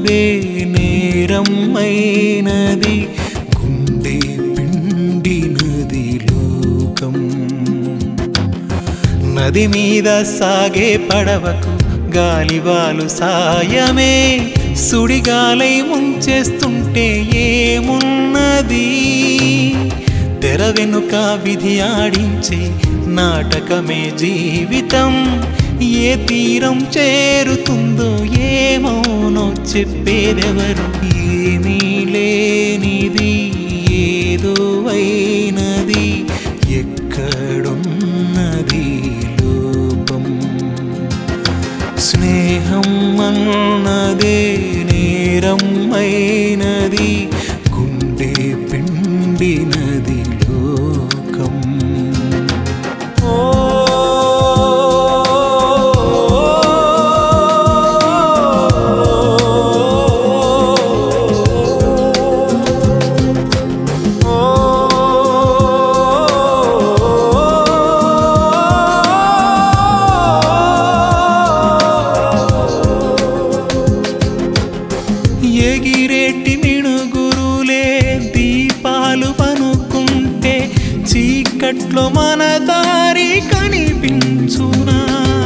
అన్నదే నేరమైనది గుండె పిండినది లోకం నది మీద సాగే పడవకు గాలివాలు సాయమే సుడిగాలై ముంచేస్తుంటే ఏమున్నది తెర వెనుక విధి ఆడించే నాటకమే జీవితం ఏ తీరం చేరుతుందో ఏమౌనో చెప్పేదెవరు ఏమీ లేనిది ఏదో అయినది ఎక్కడున్నది లోపం స్నేహం అన్నదే నేరమైనది గుండె పిండినది లోకం ఎగిరేటి మిణుగురులే దీపాలు పనుకుంటే చీకట్లో మన దారి కనిపించునా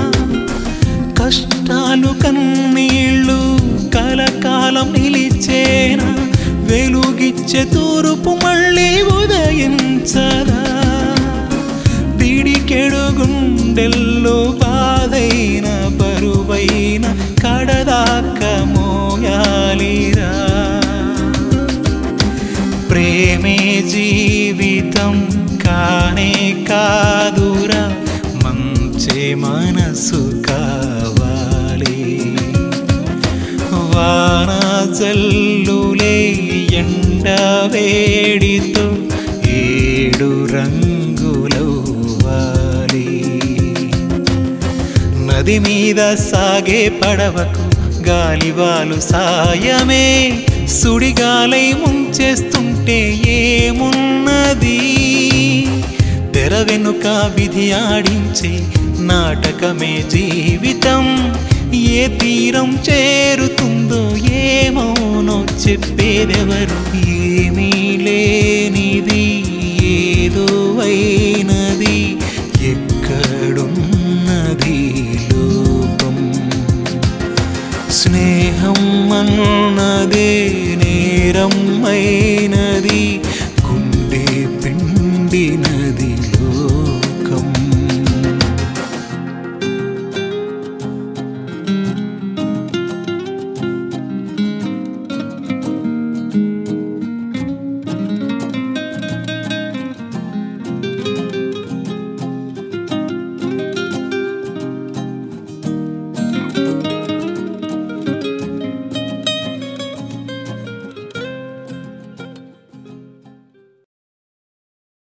కష్టాలు కన్నీళ్ళు కలకాలం నిలిచేనా వెలుగిచ్చే తూర్పు మళ్ళీ ఉదయించదా పిడికెడు గుండెల్లో బాధైన బరువైన కడదాక మోయాలిరా ప్రేమే జీవితం కానే కాదురా మంచి మనసు కావాలి వాన జల్లులే ఎండ వేడితో ఏడు రంగులవ్వాలి నది మీద సాగే పడవకు గాలివాలు సాయమే సుడిగాలై ముంచేస్తుంటే ఏమున్నది తెర వెనుక విధి ఆడించే నాటకమే జీవితం ఏ తీరం చేరుతుందో ఏమౌనో చెప్పేదెవరు ఏమీ లేనిది ఏదో అయినది ఎక్కడున్నది లోపం స్నేహం అన్నదే నేరమైనది గుండె పిండినది లో